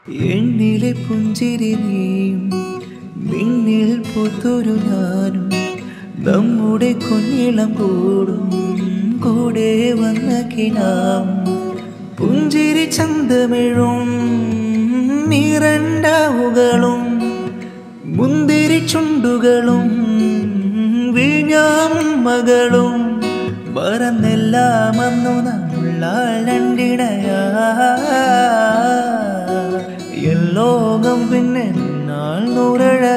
എണ്ണിലെ പുഞ്ചിരി നീയും മിന്നിൽ പുത്തൊരു ഞാനും നമ്മുടെ കുഞ്ഞിളം കൂടും കൂടെ വന്ന കിനാം പുഞ്ചിരി ചന്തമിഴും നിറണ്ടാവുകളും മുന്തിരി ചുണ്ടുകളും വിഞ്ഞാം മകളും മറന്നെല്ലാം അന്നു നമ്മൾ രണ്ടിടയാ എല്ലോകം പിന്നെ നാൾ നൂറഴ